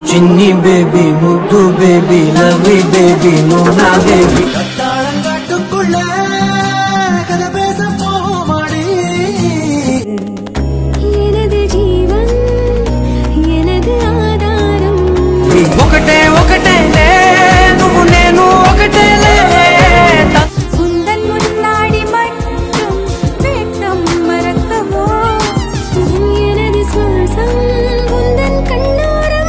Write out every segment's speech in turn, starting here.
చిన్ని బేబీ ముద్దు baby lovely baby నువ్వు నా బేబీ தாளங்காட்டுக்குள்ள கதை பேச போமாடி எனது ஜீவன் எனது ஆதாரம் ఒకటే ఒకటేలే నువ్వు నేను ఒకటేలే உந்தன் முன்னாடி மட்டும் வேட்டம் மறக்கவோ எனது சுவாசம் உந்தன் கண்ணோரம்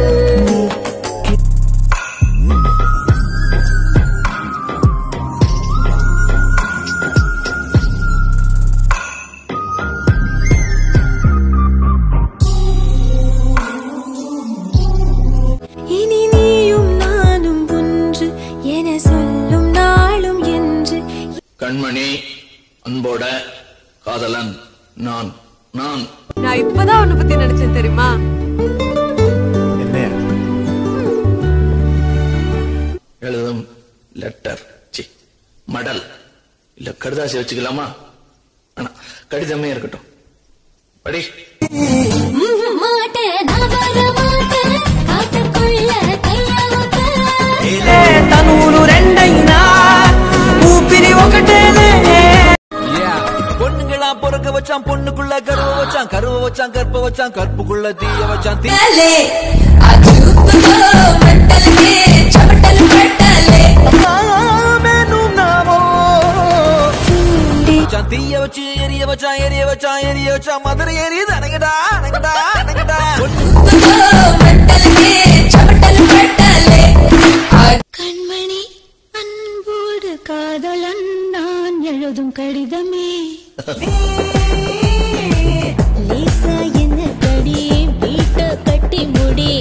இனி நீயும் நானும் ஒன்று என சொல்லும் நாளும் என்று கண்மணி அன்போட காதலன் நான் நான் நான் இப்பதான் உன்னை பத்தி நினைச்சேன் தெரியுமா எழுதும் லெட்டர் சி மடல் இல்ல கடுதாசி வச்சுக்கலாமா ஆனா கடிதமே இருக்கட்டும் படி மாட்டேன் நான் வர மாட்டேன் காட்டுக்குள்ள கையவுக்க తనువులు రెండైనా ఊపిరి ఒకటేలే பொண்ணுங்களா பொறுக்க வச்சான் பொண்ணுக்குள்ள கருவ வச்சான் கருவ வச்சான் கற்ப வச்சான் கற்புக்குள்ள தீய வச்சான் தீ வச்சான் தீய வச்சு எரிய வச்சான் எரிய வச்சான் எரிய வச்சான் மதுரை எரியுது அணங்கடா அணங்கடா அணங்கடா கண்மணி அன்போடு காதலன் நான் எழுதும் கடிதமே லேசா என்ன கடி வீட்ட கட்டி முடி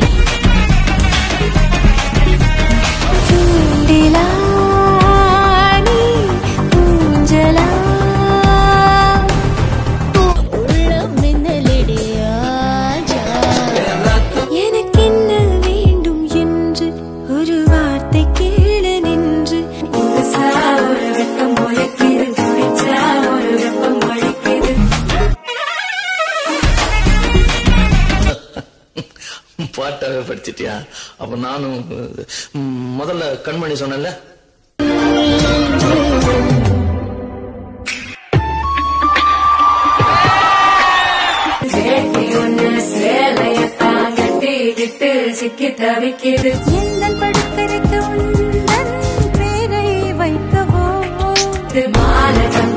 தூண்டிலா நீ ஊஞ்சலா உள்ளம் மின்னலிடையாஜா எனக்கு என்ன வேண்டும் என்று ஒரு வார்த்தை கேளு நின்று ஒரு வெப்பம் முளைக்குது துடிச்சா ஒரு வெப்பம் முளைக்குது பாட்டாவே படிச்சிட்டியா அப்ப நானும் ம், முதல்ல கண்மணி சொன்னேன்ல எந்தன் படுக்கரைக்கு உந்தன் பேரை வைக்கவோ மாலகம்